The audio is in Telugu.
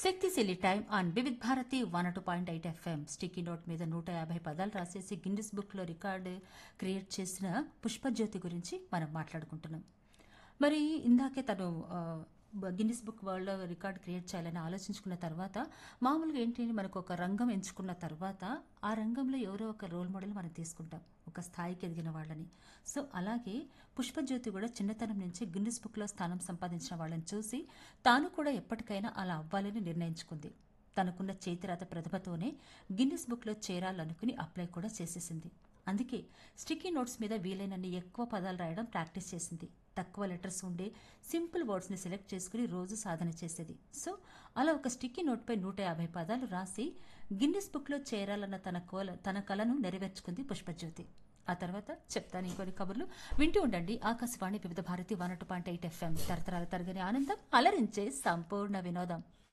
శక్తిశీలి time on Vividh Bharati one two point eight FM sticky note మీద నూట యాభై పదాలు రాసేసి గిన్నిస్ బుక్ లో రికార్డు క్రియేట్ చేసిన పుష్పజ్యోతి గురించి మనం మాట్లాడుకుంటున్నాం మరి ఇందాకే తను ఆ, బ- Guinness book world record create చేయాలని ఆలోచించుకున్న తర్వాత మామూలుగా ఏంటి మనకు ఒక రంగం ఎంచుకున్న తర్వాత ఆ రంగంలో ఎవరో ఒక రోల్ మోడల్ మనం తీసుకుంటాం ఒక స్థాయికి ఎదిగిన వాళ్ళని సో అలాగే పుష్పజ్యోతి కూడా చిన్నతనం నుంచి గిన్నిస్ బుక్లో స్థానం సంపాదించిన వాళ్ళని చూసి తాను కూడా ఎప్పటికైనా అలా అవ్వాలని నిర్ణయించుకుంది తనకున్న చేతిరాత ప్రతిభతోనే గిన్నిస్ బుక్లో చేరాలనుకుని అప్లై కూడా చేసేసింది అందుకే స్టిక్కీ నోట్స్ మీద వీలైనన్ని ఎక్కువ పదాలు రాయడం ప్రాక్టీస్ చేసింది తక్కువ లెటర్స్ ఉండే సింపుల్ వర్డ్స్ని సెలెక్ట్ చేసుకుని రోజు సాధన చేసేది సో అలా ఒక స్టిక్కీ నోట్పై నూట యాభై పదాలు రాసి గిన్నిస్ బుక్లో చేరాలన్న తన కోల తన కలను నెరవేర్చుకుంది పుష్పజ్యోతి ఆ తర్వాత చెప్తాను ఇంకొన్ని కబుర్లు వింటూ ఉండండి Akashvani Vividh Bharati one point eight FM తరతరాల తరగని ఆనందం అలరించే సంపూర్ణ వినోదం